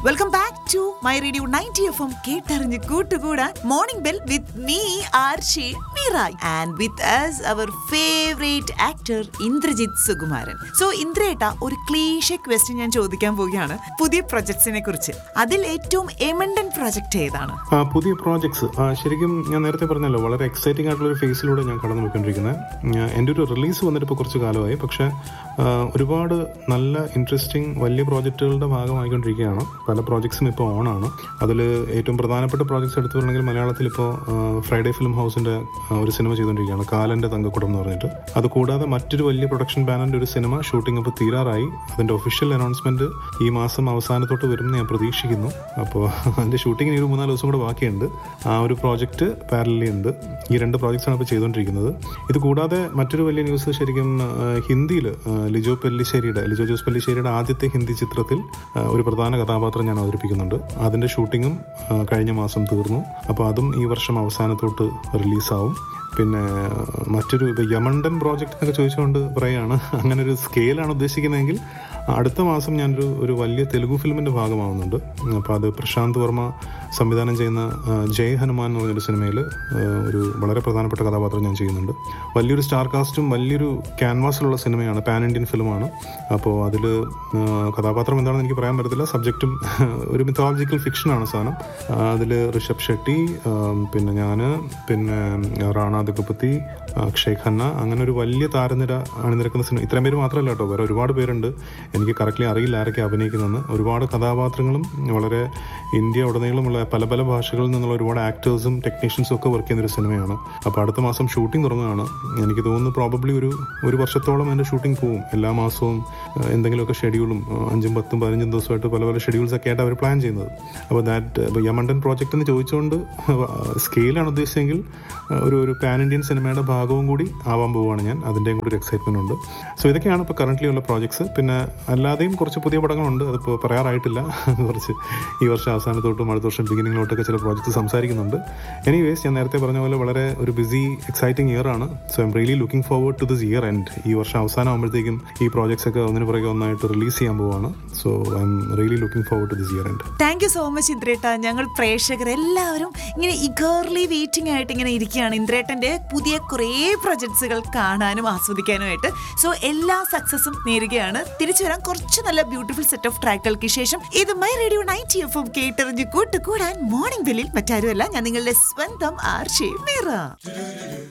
welcome back to my radio ninety F M കേട്ടറിഞ്ഞ് കൂട്ടുകൂടാൻ morning bell with me Arshi മീറായ് and with us our favourite actor Indrajith Sukumaran so ഇന്ദ്രേട്ട ഒരു cliche question ഞാൻ ചോദിക്കാൻ പോവുകയാണ് പുതിയ പ്രൊജക്ട്സിനെ കുറിച്ച് അതിൽ ഏറ്റവും എമണ്ടൻ പ്രൊജക്ട് ഏതാണ് ആ, പുതിയ പ്രോജക്ട്സ് ശരിക്കും ഞാൻ നേരത്തെ പറഞ്ഞല്ലോ വളരെ എക്സൈറ്റിംഗ് ആയിട്ടുള്ള ഒരു ഫേസിലൂടെ ഞാൻ കടന്നു പോയിക്കൊണ്ടിരിക്കുന്നത് ഞാൻ- എൻ്റെ ഒരു റിലീസ് വന്നിട്ട് ഇപ്പോൾ കുറച്ച് കാലമായി പക്ഷേ ആ, ഒരുപാട് നല്ല ഇൻട്രസ്റ്റിംഗ് വലിയ പ്രോജക്റ്റുകളുടെ ഭാഗമായിക്കൊണ്ടിരിക്കുകയാണ് പല പ്രോജക്ട്സും ഇപ്പോൾ ഓണാണ് അതിൽ ഏറ്റവും പ്രധാനപ്പെട്ട പ്രോജക്ട്സ് എടുത്തു പറഞ്ഞെങ്കിൽ മലയാളത്തിൽ ഇപ്പോൾ ഫ്രൈഡേ ഫിലിം ഹൗസിൻ്റെ ഒരു സിനിമ ചെയ്തുകൊണ്ടിരിക്കുകയാണ് കാലൻ്റെ തങ്കക്കുടം എന്ന് പറഞ്ഞിട്ട് അത് കൂടാതെ മറ്റൊരു വലിയ പ്രൊഡക്ഷൻ ബാനറിൻ്റെ ഒരു സിനിമ ഷൂട്ടിംഗ് ഇപ്പോൾ തീരാറായി അതിൻ്റെ ഒഫീഷ്യൽ അനൗൺസ്മെൻറ്റ് ഈ മാസം അവസാനത്തോട്ട് വരുമെന്ന് ഞാൻ പ്രതീക്ഷിക്കുന്നു അപ്പോൾ അതിൻ്റെ ഷൂട്ടിങ്ങിന് ഒരു മൂന്നാല് ദിവസം കൂടെ ബാക്കിയുണ്ട് ആ ഒരു പ്രോജക്റ്റ് പാരലി ഉണ്ട് ഈ രണ്ട് പ്രോജക്ട്സാണ് ഇപ്പോൾ ചെയ്തുകൊണ്ടിരിക്കുന്നത് ഇത് കൂടാതെ മറ്റൊരു വലിയ ന്യൂസ് ശരിക്കും ഹിന്ദിയിൽ ലിജോ പെല്ലിശ്ശേരിയുടെ ലിജോ ജോസ് പെല്ലിശ്ശേരിയുടെ ആദ്യത്തെ ഹിന്ദി ചിത്രത്തിൽ ആ, ഒരു പ്രധാന കഥാപാത്രം ഞാൻ അവതരിപ്പിക്കുന്നുണ്ട് അതിൻ്റെ ഷൂട്ടിങ്ങും ആ, കഴിഞ്ഞ മാസം തീർന്നു അപ്പോൾ അതും ഈ വർഷം അവസാനത്തോട്ട് റിലീസാവും പിന്നെ മറ്റൊരു ഇപ്പോൾ യമണ്ടൻ പ്രോജക്റ്റ് എന്നൊക്കെ ചോദിച്ചുകൊണ്ട് പറയുകയാണ് അങ്ങനെ ഒരു സ്കെയിലാണ് ഉദ്ദേശിക്കുന്നതെങ്കിൽ അടുത്ത മാസം ഞാനൊരു ഒരു വലിയ തെലുഗു ഫിലിമിൻ്റെ ഭാഗമാവുന്നുണ്ട് അപ്പോൾ അത് പ്രശാന്ത് വർമ്മ സംവിധാനം ചെയ്യുന്ന ആ, ജയ് ഹനുമാൻ എന്ന് പറഞ്ഞൊരു സിനിമയിൽ ഒരു വളരെ പ്രധാനപ്പെട്ട കഥാപാത്രം ഞാൻ ചെയ്യുന്നുണ്ട് വലിയൊരു സ്റ്റാർ കാസ്റ്റും വലിയൊരു ക്യാൻവാസിലുള്ള സിനിമയാണ് പാൻ ഇന്ത്യൻ ഫിലിമാണ് അപ്പോൾ അതിൽ കഥാപാത്രം എന്താണെന്ന് എനിക്ക് പറയാൻ പറ്റത്തില്ല സബ്ജക്റ്റും ഒരു മിത്തോളജിക്കൽ ഫിക്ഷനാണ് സാധനം അതിൽ ഋഷഭ് ഷെട്ടി ആ, പിന്നെ ഞാൻ പിന്നെ റാണ ദുഗപതി അക്ഷയ് ഖന്ന അങ്ങനെ ഒരു വലിയ താരനിര അണിനിരക്കുന്ന സിനിമ ഇത്രയും പേര് മാത്രമല്ല കേട്ടോ വേറെ ഒരുപാട് പേരുണ്ട് എനിക്ക് കറക്റ്റ്ലി അറിയില്ല ആരൊക്കെ അഭിനയിക്കുന്നതെന്ന് ഒരുപാട് കഥാപാത്രങ്ങളും വളരെ ഇന്ത്യ ഉടനീളമുള്ള പല പല ഭാഷകളിൽ നിന്നുള്ള ഒരുപാട് ആക്ടേഴ്സും ടെക്നീഷ്യൻസും ഒക്കെ വർക്ക് ചെയ്യുന്ന ഒരു സിനിമയാണ് അപ്പോൾ അടുത്ത മാസം ഷൂട്ടിംഗ് തുടങ്ങുകയാണ് എനിക്ക് തോന്നുന്നു പ്രോബബ്ലി ഒരു ഒരു വർഷത്തോളം എൻ്റെ ഷൂട്ടിംഗ് പോവും എല്ലാ മാസവും ആ, എന്തെങ്കിലുമൊക്കെ ഷെഡ്യൂളും ആ, അഞ്ചും പത്തും പതിനഞ്ചും ദിവസമായിട്ട് പല പല ഷെഡ്യൂൾസ് ഒക്കെ ആയിട്ട് അവർ പ്ലാൻ ചെയ്യുന്നത് അപ്പോൾ ദാറ്റ് ഇപ്പോൾ യമണ്ടൻ പ്രോജക്റ്റ് എന്ന് ചോദിച്ചുകൊണ്ട് സ്കെയിലാണ് ഉദ്ദേശിച്ചെങ്കിൽ ആ, ഒരു ഒരു പാൻ ഇന്ത്യൻ സിനിമയുടെ ഭാഗവും കൂടി ആവാൻ പോവുകയാണ് ഞാൻ അതിൻ്റെയും കൂടി ഒരു എക്സൈറ്റ്മെന്റ് ഉണ്ട് സോ ഇതൊക്കെയാണ് ഇപ്പോൾ കറൻ്റ്ലി ഉള്ള പ്രോജക്ട്സ് പിന്നെ അല്ലാതെയും കുറച്ച് പുതിയ പടങ്ങളുണ്ട് അതിപ്പോൾ പറയാറായിട്ടില്ല കുറച്ച് ഈ വർഷം അവസാനത്തോട്ടും അടുത്ത വർഷം ബിഗിനിങ്ങിലോട്ടൊക്കെ ചില പ്രോജക്ട്സ് സംസാരിക്കുന്നുണ്ട് എനിവേസ് ഞാൻ നേരത്തെ പറഞ്ഞ പോലെ വളരെ ഒരു ബിസി എക്സൈറ്റിംഗ് ഇയർ ആണ് so I'm really looking forward to this year and ഈ വർഷം അവസാനം ആകുമ്പോഴത്തേക്കും ഈ പ്രോജക്ട്സ് ഒക്കെ ഒന്നിനു പുറകെ ഒന്നായിട്ട് റിലീസ് ചെയ്യാൻ പോവാണ് so I'm really looking forward to this year and thank you so much ഇന്ദ്രേട്ട ഞങ്ങൾ പ്രേക്ഷകർ എല്ലാവരും ഇങ്ങനെ ഇഗേർലി വെയിറ്റിംഗ് ആയിട്ട് ഇങ്ങനെ ഇരിക്കുകയാണ് ഇന്ദ്രേട്ടന്റെ പുതിയ കുറേ പ്രൊജക്ട്സുകൾ കാണാനും ആസ്വദിക്കാനുമായിട്ട് സോ എല്ലാ സക്സസും നേരുകയാണ് തിരിച്ചു വരാൻ കുറച്ച് നല്ല ബ്യൂട്ടിഫുൾ സെറ്റ് ഓഫ് ട്രാക്കുകൾക്ക് ശേഷം ഇത് my radio night F M കേട്ടെറിഞ്ഞ് കൂട്ടുകൂടാൻ മോർണിംഗ് ബെല്ലിൽ മറ്റാരുമല്ല ഞാൻ നിങ്ങളുടെ സ്വന്തം ആർഷേ മീറ